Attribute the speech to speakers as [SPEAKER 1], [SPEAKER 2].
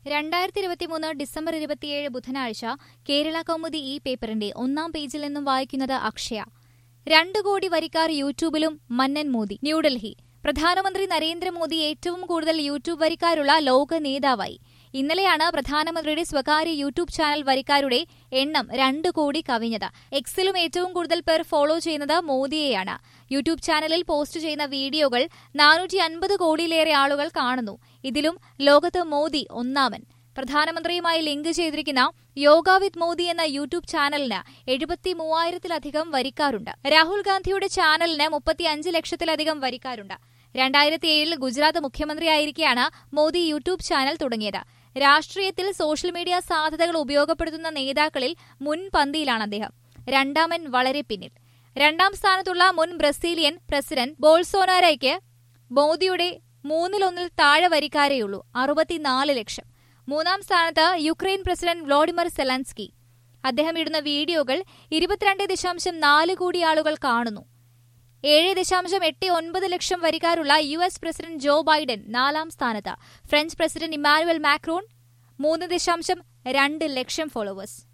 [SPEAKER 1] രണ്ടായിരത്തി ഇരുപത്തിമൂന്ന് ഡിസംബർ ഇരുപത്തിയേഴ് ബുധനാഴ്ച കേരള കൗമുദി ഈ പേപ്പറിന്റെ ഒന്നാം പേജിൽ നിന്നും വായിക്കുന്നത് അക്ഷയ രണ്ടു കോടി വരിക്കാർ യൂട്യൂബിലും മന്നൻ മോദി ന്യൂഡൽഹി പ്രധാനമന്ത്രി നരേന്ദ്രമോദി ഏറ്റവും കൂടുതൽ യൂട്യൂബ് വരിക്കാരുള്ള ലോക നേതാവായി ഇന്നലെയാണ് പ്രധാനമന്ത്രിയുടെ സ്വകാര്യ യൂട്യൂബ് ചാനൽ വരിക്കാരുടെ എണ്ണം രണ്ട് കോടി കവിഞ്ഞത് എക്സിലും ഏറ്റവും കൂടുതൽ പേർ ഫോളോ ചെയ്യുന്നത് മോദിയെയാണ് യൂട്യൂബ് ചാനലിൽ പോസ്റ്റ് ചെയ്യുന്ന വീഡിയോകൾ നാനൂറ്റി അൻപത് കോടിയിലേറെ ആളുകൾ കാണുന്നു ഇതിലും ലോകത്ത് മോദി ഒന്നാമൻ പ്രധാനമന്ത്രിയുമായി ലിങ്ക് ചെയ്തിരിക്കുന്ന യോഗ വിത്ത് മോദി എന്ന യൂട്യൂബ് ചാനലിന് എഴുപത്തി മൂവായിരത്തിലധികം വരിക്കാരുണ്ട് രാഹുൽ ഗാന്ധിയുടെ ചാനലിന് മുപ്പത്തിയഞ്ച് ലക്ഷത്തിലധികം വരിക്കാരുണ്ട് രണ്ടായിരത്തി ഏഴിൽ ഗുജറാത്ത് മുഖ്യമന്ത്രിയായിരിക്കെയാണ് മോദി യൂട്യൂബ് ചാനൽ തുടങ്ങിയത് രാഷ്ട്രീയത്തിൽ സോഷ്യൽ മീഡിയ സാധ്യതകൾ ഉപയോഗപ്പെടുത്തുന്ന നേതാക്കളിൽ മുൻപന്തിയിലാണ് അദ്ദേഹം രണ്ടാമൻ വളരെ പിന്നിൽ രണ്ടാം സ്ഥാനത്തുള്ള മുൻ ബ്രസീലിയൻ പ്രസിഡന്റ് ബോൾസോനാരയ്ക്ക് മോദിയുടെ മൂന്നിലൊന്നിൽ താഴെ വരിക്കാരേയുള്ളൂ അറുപത്തിനാല് ലക്ഷം മൂന്നാം സ്ഥാനത്ത് യുക്രൈൻ പ്രസിഡന്റ് വ്ളോഡിമർ സെലൻസ്കി അദ്ദേഹം ഇടുന്ന വീഡിയോകൾ ഇരുപത്തിരണ്ട് ദശാംശം നാല് കോടി ആളുകൾ കാണുന്നു ഏഴ് ദശാംശം എട്ട് ഒൻപത് ലക്ഷം വരിക്കാരുള്ള U S president Joe Biden നാലാം സ്ഥാനത്ത് ഫ്രഞ്ച് പ്രസിഡന്റ് ഇമാനുവൽ മാക്രോൺ മൂന്ന് ദശാംശം രണ്ട് ലക്ഷം ഫോളോവേഴ്സ്